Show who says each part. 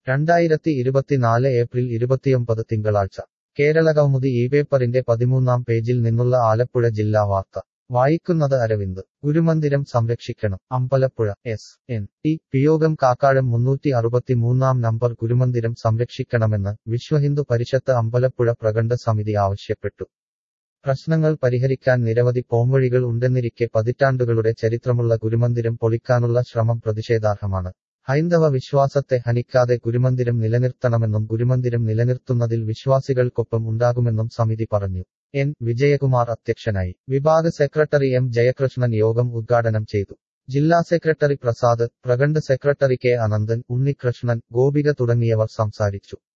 Speaker 1: രണ്ടായിരത്തി ഇരുപത്തിനാല് ഏപ്രിൽ ഇരുപത്തിയൊമ്പത് തിങ്കളാഴ്ച കേരളകൗമുദി ഈ പേപ്പറിന്റെ പതിമൂന്നാം പേജിൽ നിന്നുള്ള ആലപ്പുഴ ജില്ലാ വാർത്ത വായിക്കുന്നത് അരവിന്ദ് ഗുരുമന്ദിരം സംരക്ഷിക്കണം അമ്പലപ്പുഴ എസ് എൻ ടി പിയോഗം കാക്കാഴം മുന്നൂറ്റി അറുപത്തിമൂന്നാം നമ്പർ ഗുരുമന്ദിരം സംരക്ഷിക്കണമെന്ന് വിശ്വഹിന്ദു പരിഷത്ത് അമ്പലപ്പുഴ പ്രകണ്ഠ സമിതി ആവശ്യപ്പെട്ടു പ്രശ്നങ്ങൾ പരിഹരിക്കാൻ നിരവധി പോംവഴികൾ ഉണ്ടെന്നിരിക്കെ പതിറ്റാണ്ടുകളുടെ ചരിത്രമുള്ള ഗുരുമന്ദിരം പൊളിക്കാനുള്ള ശ്രമം പ്രതിഷേധാർഹമാണ് ഹൈന്ദവ വിശ്വാസത്തെ ഹനിക്കാതെ ഗുരുമന്ദിരം നിലനിർത്തണമെന്നും ഗുരുമന്ദിരം നിലനിർത്തുന്നതിൽ വിശ്വാസികൾക്കൊപ്പം ഉണ്ടാകുമെന്നും സമിതി പറഞ്ഞു എൻ വിജയകുമാർ അധ്യക്ഷനായി വിഭാഗ സെക്രട്ടറി എം ജയകൃഷ്ണൻ യോഗം ഉദ്ഘാടനം ചെയ്തു ജില്ലാ സെക്രട്ടറി പ്രസാദ് പ്രകണ്ഠ സെക്രട്ടറി കെ അനന്തൻ ഉണ്ണികൃഷ്ണൻ ഗോപിക തുടങ്ങിയവർ സംസാരിച്ചു